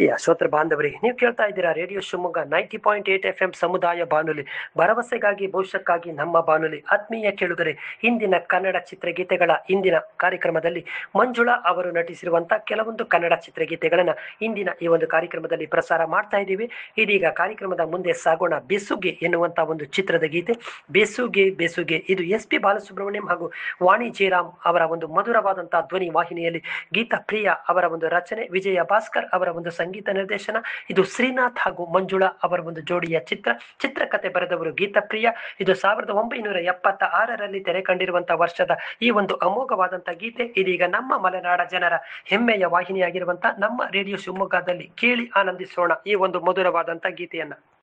ಪ್ರಿಯ ಶ್ರೋತೃ ಬಾಂಧವರೇ ನೀವು ಕೇಳ್ತಾ ಇದ್ದೀರಾ radio Shivamogga ninety point eight F M ಸಮುದಾಯ ಬಾನುಲಿ ಭರವಸೆಗಾಗಿ ಭವಿಷ್ಯಕ್ಕಾಗಿ ನಮ್ಮ ಬಾನುಲಿ ಆತ್ಮೀಯ ಕೇಳುಗರೆ ಇಂದಿನ ಕನ್ನಡ ಚಿತ್ರಗೀತೆಗಳ ಇಂದಿನ ಕಾರ್ಯಕ್ರಮದಲ್ಲಿ ಮಂಜುಳಾ ಅವರು ನಟಿಸಿರುವಂತಹ ಕೆಲವೊಂದು ಕನ್ನಡ ಚಿತ್ರಗೀತೆಗಳನ್ನ ಇಂದಿನ ಈ ಒಂದು ಕಾರ್ಯಕ್ರಮದಲ್ಲಿ ಪ್ರಸಾರ ಮಾಡ್ತಾ ಇದ್ದೀವಿ ಇದೀಗ ಕಾರ್ಯಕ್ರಮದ ಮುಂದೆ ಸಾಗೋಣ ಬೆಸುಗೆ ಎನ್ನುವಂತ ಒಂದು ಚಿತ್ರದ ಗೀತೆ ಬೆಸುಗೆ ಬೆಸುಗೆ ಇದು ಎಸ್ ಪಿ ಬಾಲಸುಬ್ರಹ್ಮಣ್ಯಂ ಹಾಗೂ ವಾಣಿ ಜಯರಾಮ್ ಅವರ ಒಂದು ಮಧುರವಾದಂತಹ ಧ್ವನಿ ವಾಹಿನಿಯಲ್ಲಿ ಗೀತಾ ಪ್ರಿಯ ಅವರ ಒಂದು ರಚನೆ ವಿಜಯ ಭಾಸ್ಕರ್ ಅವರ ಒಂದು ಸಂಗೀತ ನಿರ್ದೇಶನ ಇದು ಶ್ರೀನಾಥ್ ಹಾಗೂ ಮಂಜುಳಾ ಅವರ ಒಂದು ಜೋಡಿಯ ಚಿತ್ರ ಚಿತ್ರಕಥೆ ಬರೆದವರು ಗೀತಾ ಪ್ರಿಯ ಇದು ಸಾವಿರದ ಒಂಬೈನೂರ ಎಪ್ಪತ್ತ ಆರರಲ್ಲಿ ತೆರೆ ಕಂಡಿರುವಂತಹ ವರ್ಷದ ಈ ಒಂದು ಅಮೋಘವಾದಂತಹ ಗೀತೆ ಇದೀಗ ನಮ್ಮ ಮಲೆನಾಡ ಜನರ ಹೆಮ್ಮೆಯ ವಾಹಿನಿಯಾಗಿರುವಂತಹ ನಮ್ಮ ರೇಡಿಯೋ ಶಿವಮೊಗ್ಗದಲ್ಲಿ ಕೇಳಿ ಆನಂದಿಸೋಣ ಈ ಒಂದು ಮಧುರವಾದಂತಹ ಗೀತೆಯನ್ನ